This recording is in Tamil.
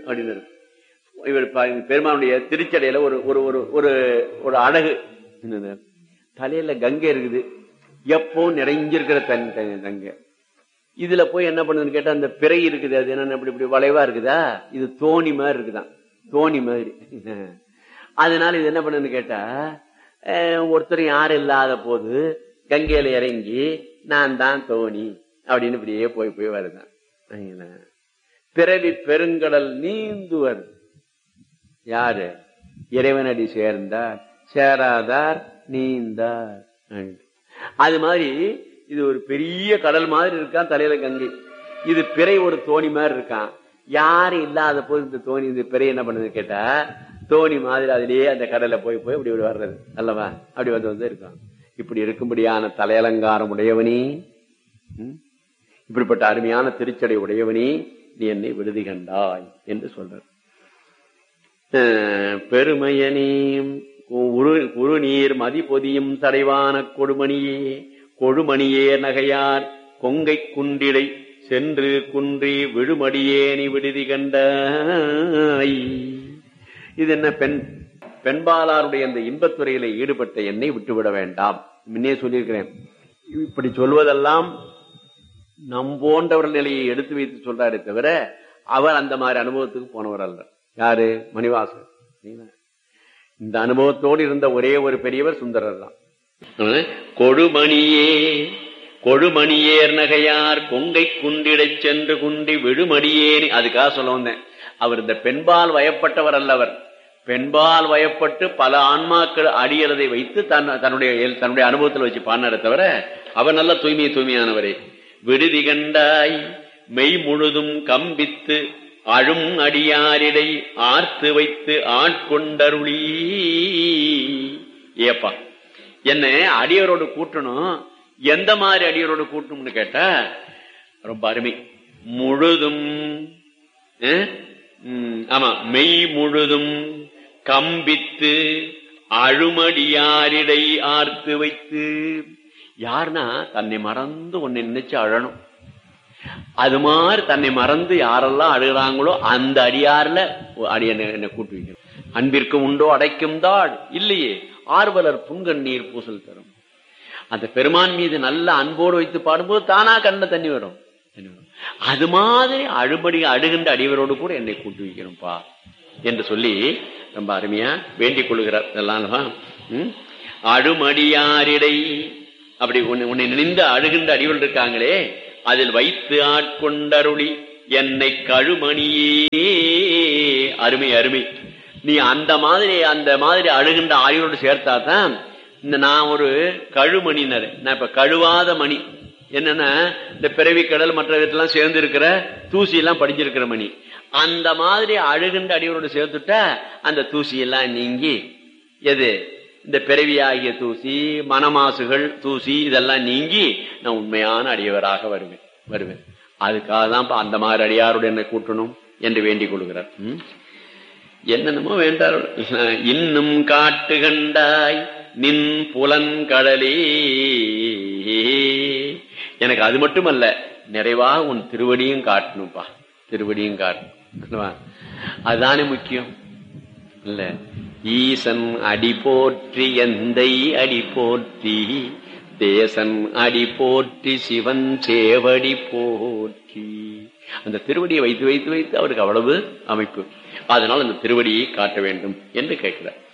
அப்படின்னு இருக்கும் இவர் பா- பெருமானுடைய திருச்சடையில ஒரு ஒரு ஒரு ஒரு ஒரு அழகு என்னது? தலையில கங்கை இருக்குது எப்போ நிறைஞ்சிருக்கிற தன் தன் கங்கை இதுல போய் என்ன பண்ணுதுன்னு கேட்டா அந்த பிறை இருக்குது அது என்ன இப்படி இப்படி வளைவா இருக்குதா இது தோணி மாதிரி இருக்குதான் தோணி மாதிரி அதனால இது என்ன பண்ணுதுன்னு கேட்டா அஹ், ஒருத்தர் யாரும் இல்லாத போது கங்கையில இறங்கி நான் தான் தோணி அப்படின்னு இப்படியே போய் போய் வருதான் சரிங்களா? பிறவி பெருங்கடல் நீந்துவர் யாரு இறைவனடி சேர்ந்தார் சேராதார் நீந்தார் அது மாதிரி இது ஒரு பெரிய கடல் மாதிரி இருக்கான் தலையில கங்கை இது பிறை ஒரு தோணி மாதிரி இருக்கான் யாரும் இல்லாத போது இந்த தோணி இந்த பிறை என்ன பண்ணுது கேட்டா தோணி மாதிரி அதிலேயே அந்த கடல்ல போய் போய் இப்படி இப்படி வர்றது அல்லவா அப்படி வந்து வந்து இருக்கான் இப்படி இருக்கும்படியான தலையலங்காரம் உடையவனே ம்? இப்படிப்பட்ட அருமையான திருச்சடை உடையவனே நீ என்னை விடுதி கண்டாய் என்று சொல்றார் அஹ் பெருமையனே உரு உருநீர் மதிபொதியும் தடைவான கொடுமணியே கொடுமணியே நகையார் கொங்கை குண்டிடை சென்று குன்றி விடுமடியேனி விடுதி கண்டாய் இது என்ன பெண் பெண்பாலாருடைய அந்த இன்பத்துறையில ஈடுபட்ட என்னை விட்டுவிட வேண்டாம் முன்னே சொல்லியிருக்கிறேன் இப்படி சொல்வதெல்லாம் நம் போன்றவர்கள் நிலையை எடுத்து வைத்து சொல்றாரே தவிர அவர் அந்த மாதிரி அனுபவத்துக்கு போனவர் அல்ல யாரு மணிவாசன் சரிங்களா? இந்த அனுபவத்தோடு இருந்த ஒரே ஒரு பெரியவர் சுந்தரர் தான் அஹ், கொடுமணியே கொடுமணியேர் நகையார் கொங்கை குண்டிடச் சென்று குண்டி விடுமடியேனி அதுக்காக சொல்ல வந்தேன் அவர் இந்த பெண்பால் வயப்பட்டவர் அல்லவர் பெண்பால் வயப்பட்டு பல ஆன்மாக்கள் அடியறதை வைத்து தன் தன்னுடைய தன்னுடைய அனுபவத்தில் வச்சு பாடினாரே தவிர அவர் நல்ல தூய்மை தூய்மையானவரே விடுதி கண்டாய் மெய் முழுதும் கம்பித்து அழும் அடியாரிடை ஆர்த்து வைத்து ஆட்கொண்டருளி ஏப்பா என்ன அடியரோடு கூட்டணும் எந்த மாதிரி அடியரோடு கூட்டணும்னு கேட்டா ரொம்ப அருமை முழுதும் அஹ், ம், ஆமா மெய் முழுதும் கம்பித்து அழுமடியாரிடை ஆர்த்து வைத்து யாருன்னா தன்னை மறந்து உன்னை நினைச்சு அழணும் அது மாதிரி தன்னை மறந்து யாரெல்லாம் அழுகிறாங்களோ அந்த அடியார்ல அடி என்ன என்ன கூட்டு வைக்கணும் அன்பிற்கு உண்டோ அடைக்கும் தாள் இல்லையே ஆர்வலர் புங்கண்ணீர் பூசல் தரும் அந்த பெருமான் மீது நல்ல அன்போடு வைத்து பாடும்போது தானா கண்ண தண்ணி வரும் தண்ணி வரும். அது மாதிரி அழுபடி அழுகின்ற அடிவரோடு கூட என்னை கூட்டு வைக்கணும்பா என்று சொல்லி ரொம்ப அருமையா வேண்டிக் கொள்கிறார் இதெல்லாம் அல்லவா? ம்? அழுமடியாரிடை அப்படி உன்னை உன்னை நினைந்து அழுகின்ற அடிகள் இருக்காங்களே அதில் வைத்து ஆட்கொண்டருளி என்னை கழுமணியே அருமை அருமை நீ அந்த மாதிரி அந்த மாதிரி அழுகின்ற ஆய்வோடு சேர்த்தாதான் இந்த நான் ஒரு கழுமணினர் நான் இப்ப கழுவாத மணி என்னன்னா இந்த பிறவி கடல் மற்ற இதெல்லாம் சேர்ந்து இருக்கிற தூசி எல்லாம் படிஞ்சிருக்கிற மணி அந்த மாதிரி அழுகின்ற அடியோடு சேர்த்துட்டா அந்த தூசி எல்லாம் நீங்கி எது இந்த பிறவியாகிய தூசி மனமாசுகள் தூசி இதெல்லாம் நீங்கி நான் உண்மையான அடியவராக வருவேன் வருவேன் அதுக்காக தான் இப்ப அந்த மாதிரி அடியாரோடு என்னை கூட்டணும் என்று வேண்டிக் கொள்கிறார் ம்? என்னென்னமோ வேண்டார் இன்னும் காட்டு கண்டாய் நின் புலன்கடலே எனக்கு அது மட்டுமல்ல நிறைவாக உன் திருவடியும் காட்டணும்பா திருவடியும் காட்டணும் அதுதானே முக்கியம் இல்ல ஈசன் அடி போற்றி எந்தை அடி போற்றி தேசன் அடி போற்றி சிவன் சேவடி போற்றி அந்த திருவடியை வைத்து வைத்து வைத்து அவருக்கு அவ்வளவு அமைப்பு அதனால் அந்த திருவடியை காட்ட வேண்டும் என்று கேட்கிறார்